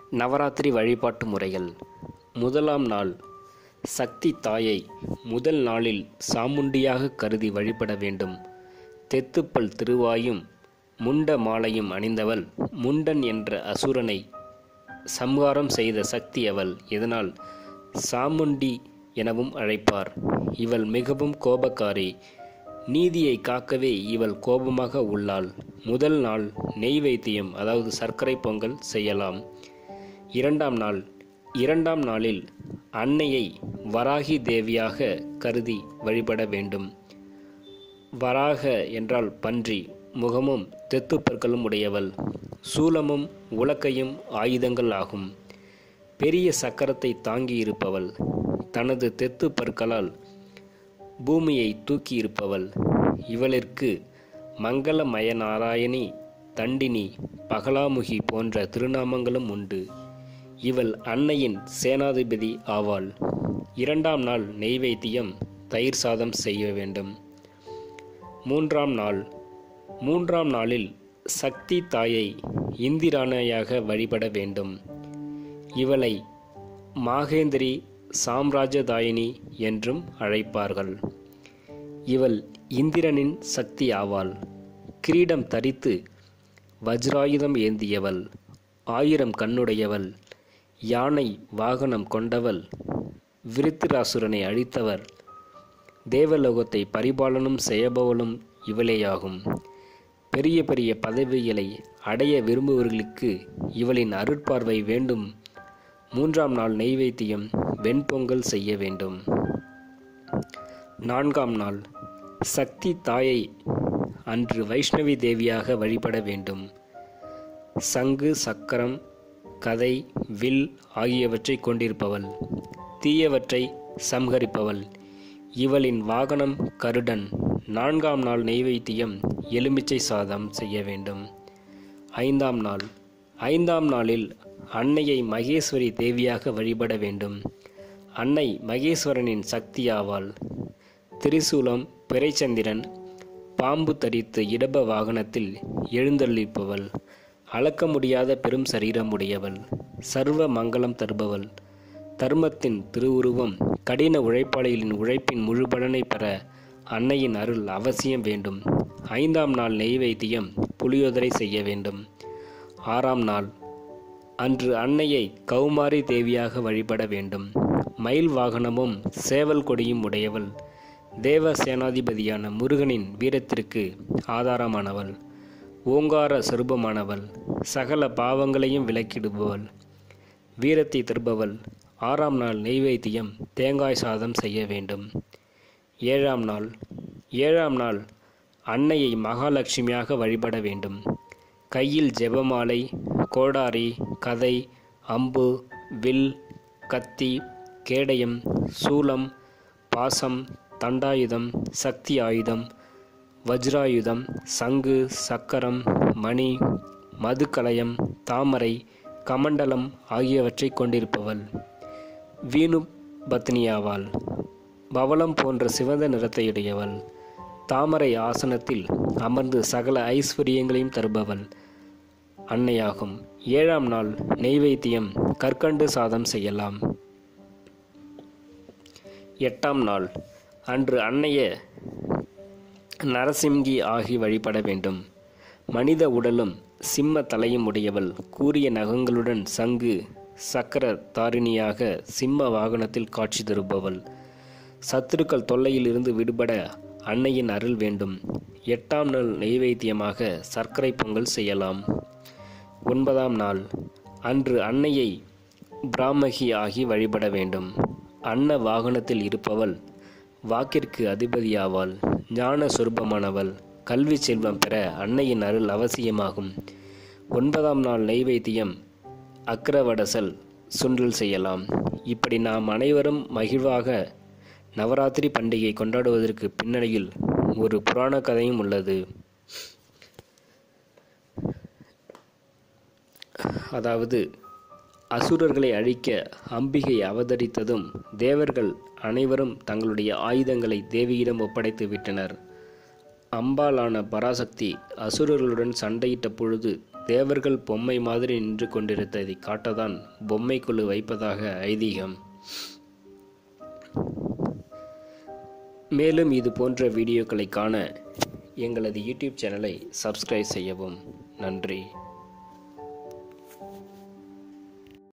நவராத்திரி வழிபாட்டு முறைகள் முதலாம் நாள் சக்தி தாயை முதல் நாளில் சாமுண்டியாக கருதி வழிபட வேண்டும் தெத்துப்பல் திருவாயும் முண்ட மாலையும் அணிந்தவள் முண்டன் என்ற அசுரனை சம்ஹாரம் செய்த சக்தி அவள் இதனால் சாமுண்டி எனவும் அழைப்பார் இவள் மிகவும் கோபக்காரி நீதியை காக்கவே இவள் கோபமாக உள்ளாள் முதல் நாள் நெய்வேத்தியம் அதாவது சர்க்கரை பொங்கல் செய்யலாம் இரண்டாம் நாள் இரண்டாம் நாளில் அன்னையை வராகி தேவியாக கருதி வழிபட வேண்டும் வராக என்றால் பன்றி முகமும் தெத்துப்பற்களும் உடையவள் சூலமும் உலக்கையும் ஆயுதங்கள் ஆகும் பெரிய சக்கரத்தை தாங்கியிருப்பவள் தனது தெத்து பற்களால் பூமியை தூக்கியிருப்பவள் இவளிற்கு மங்களமய நாராயணி தண்டினி பகலாமுகி போன்ற திருநாமங்களும் உண்டு இவள் அன்னையின் சேனாதிபதி ஆவாள் இரண்டாம் நாள் நெய்வேத்தியம் தயிர் சாதம் செய்ய வேண்டும் மூன்றாம் நாள் மூன்றாம் நாளில் சக்தி தாயை இந்திராணையாக வழிபட வேண்டும் இவளை மாகேந்திரி சாம்ராஜ்யதாயினி என்றும் அழைப்பார்கள் இவள் இந்திரனின் சக்தி ஆவாள் கிரீடம் தரித்து வஜ்ராயுதம் ஏந்தியவள் ஆயிரம் கண்ணுடையவள் யானை வாகனம் கொண்டவள் விருத்திராசுரனை அழித்தவர் தேவலோகத்தை பரிபாலனம் செய்யபவளும் இவளேயாகும் பெரிய பெரிய பதவிகளை அடைய விரும்புபவர்களுக்கு இவளின் அருட்பார்வை வேண்டும் மூன்றாம் நாள் நெய்வேத்தியம் வெண்பொங்கல் செய்ய வேண்டும் நான்காம் நாள் சக்தி தாயை அன்று வைஷ்ணவி தேவியாக வழிபட வேண்டும் சங்கு சக்கரம் கதை வில் ஆகியவற்றை கொண்டிருப்பவள் தீயவற்றை சம்ஹரிப்பவள் இவளின் வாகனம் கருடன் நான்காம் நாள் நெய்வேத்தியம் எலுமிச்சை சாதம் செய்ய வேண்டும் ஐந்தாம் நாள் ஐந்தாம் நாளில் அன்னையை மகேஸ்வரி தேவியாக வழிபட வேண்டும் அன்னை மகேஸ்வரனின் சக்தியாவாள் திரிசூலம் பிறைச்சந்திரன் பாம்பு தரித்து இடப வாகனத்தில் எழுந்தள்ளிப்பவள் அளக்க முடியாத பெரும் சரீரம் உடையவள் சர்வ மங்களம் தருபவள் தர்மத்தின் திருவுருவம் கடின உழைப்பாளிகளின் உழைப்பின் முழு பலனை பெற அன்னையின் அருள் அவசியம் வேண்டும் ஐந்தாம் நாள் நெய்வேத்தியம் புளியோதரை செய்ய வேண்டும் ஆறாம் நாள் அன்று அன்னையை கௌமாரி தேவியாக வழிபட வேண்டும் மயில் வாகனமும் சேவல் கொடியும் உடையவள் தேவ சேனாதிபதியான முருகனின் வீரத்திற்கு ஆதாரமானவள் ஓங்கார சொரூபமானவள் சகல பாவங்களையும் விலக்கிடுபவள் வீரத்தை தருபவள் ஆறாம் நாள் நெய்வேத்தியம் தேங்காய் சாதம் செய்ய வேண்டும் ஏழாம் நாள் ஏழாம் நாள் அன்னையை மகாலட்சுமியாக வழிபட வேண்டும் கையில் ஜெபமாலை கோடாரி கதை அம்பு வில் கத்தி கேடயம் சூலம் பாசம் தண்டாயுதம் சக்தி ஆயுதம் வஜ்ராயுதம் சங்கு சக்கரம் மணி மதுக்கலயம் தாமரை கமண்டலம் ஆகியவற்றை கொண்டிருப்பவள் வீணு பத்னியாவாள் பவளம் போன்ற சிவந்த நிறத்தையுடையவள் தாமரை ஆசனத்தில் அமர்ந்து சகல ஐஸ்வர்யங்களையும் தருபவள் அன்னையாகும் ஏழாம் நாள் நெய்வேத்தியம் கற்கண்டு சாதம் செய்யலாம் எட்டாம் நாள் அன்று அன்னைய நரசிம்கி ஆகி வழிபட வேண்டும் மனித உடலும் சிம்ம தலையும் உடையவள் கூரிய நகங்களுடன் சங்கு சக்கர தாரிணியாக சிம்ம வாகனத்தில் காட்சி தருபவள் சத்துருக்கள் தொல்லையிலிருந்து விடுபட அன்னையின் அருள் வேண்டும் எட்டாம் நாள் நெய்வேத்தியமாக சர்க்கரை பொங்கல் செய்யலாம் ஒன்பதாம் நாள் அன்று அன்னையை பிராமகி ஆகி வழிபட வேண்டும் அன்ன வாகனத்தில் இருப்பவள் வாக்கிற்கு அதிபதியாவாள் ஞான சொரூபமானவள் கல்வி செல்வம் பெற அன்னையின் அருள் அவசியமாகும் ஒன்பதாம் நாள் நெய்வேத்தியம் அக்ரவடசல் சுண்டல் செய்யலாம் இப்படி நாம் அனைவரும் மகிழ்வாக நவராத்திரி பண்டிகை கொண்டாடுவதற்கு பின்னணியில் ஒரு புராண கதையும் உள்ளது அதாவது அசுரர்களை அழிக்க அம்பிகை அவதரித்ததும் தேவர்கள் அனைவரும் தங்களுடைய ஆயுதங்களை தேவியிடம் ஒப்படைத்து விட்டனர் அம்பாலான பராசக்தி அசுரர்களுடன் சண்டையிட்ட பொழுது தேவர்கள் பொம்மை மாதிரி நின்று கொண்டிருந்ததை காட்டதான் பொம்மைக்குழு வைப்பதாக ஐதீகம் மேலும் இது போன்ற வீடியோக்களை காண எங்களது யூடியூப் சேனலை சப்ஸ்கிரைப் செய்யவும் நன்றி